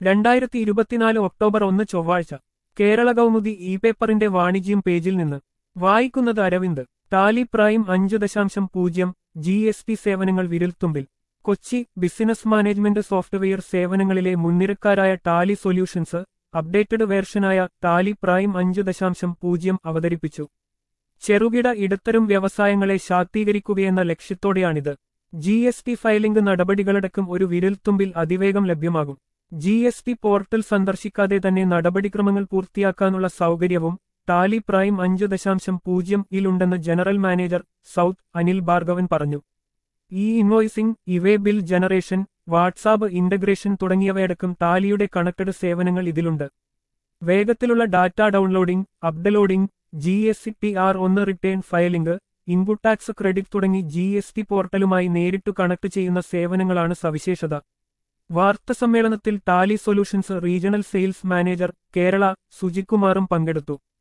രണ്ടായിരത്തി ഇരുപത്തിനാല് ഒക്ടോബർ ഒന്ന് ചൊവ്വാഴ്ച കേരള കൗമുദി ഇ പേപ്പറിന്റെ വാണിജ്യം പേജിൽ നിന്ന് വായിക്കുന്നത് അരവിന്ദ് ടാലി പ്രൈം അഞ്ച് ദശാംശം പൂജ്യം ജി എസ് ടി സേവനങ്ങൾ വിരൽത്തുമ്പിൽ കൊച്ചി ബിസിനസ് മാനേജ്മെന്റ് സോഫ്റ്റ്വെയർ സേവനങ്ങളിലെ മുൻനിരക്കാരായ ടാലി സൊല്യൂഷൻസ് അപ്ഡേറ്റഡ് വേർഷനായ ടാലി പ്രൈം അഞ്ച് ദശാംശം പൂജ്യം അവതരിപ്പിച്ചു ചെറുകിട ഇടത്തരം വ്യവസായങ്ങളെ ശാക്തീകരിക്കുകയെന്ന ലക്ഷ്യത്തോടെയാണിത് ജി എസ് ടി ഫയലിംഗ് നടപടികളടക്കം ഒരു വിരൽത്തുമ്പിൽ അതിവേഗം ലഭ്യമാകും ജി എസ് ടി പോർട്ടൽ സന്ദർശിക്കാതെ തന്നെ നടപടിക്രമങ്ങൾ പൂർത്തിയാക്കാനുള്ള സൗകര്യവും ടാലി പ്രൈം അഞ്ച് ദശാംശം പൂജ്യം ഇലുണ്ടെന്ന് general manager south Anil Bhargavan പറഞ്ഞു E invoicing e way bill generation WhatsApp integration തുടങ്ങിയവയടക്കം ടാലിയുടെ കണക്റ്റഡ് സേവനങ്ങൾ ഇതിലുണ്ട് വേഗത്തിലുള്ള data downloading അപ്ഡലോഡിംഗ് G S T R ഒന്ന് return filing input tax credit തുടങ്ങി ജി എസ് ടി പോർട്ടലുമായി നേരിട്ടു കണക്ട് ചെയ്യുന്ന സേവനങ്ങളാണ് സവിശേഷത വാർത്താസമ്മേളനത്തിൽ Tally solutions regional sales manager Kerala സുജികുമാറും പങ്കെടുത്തു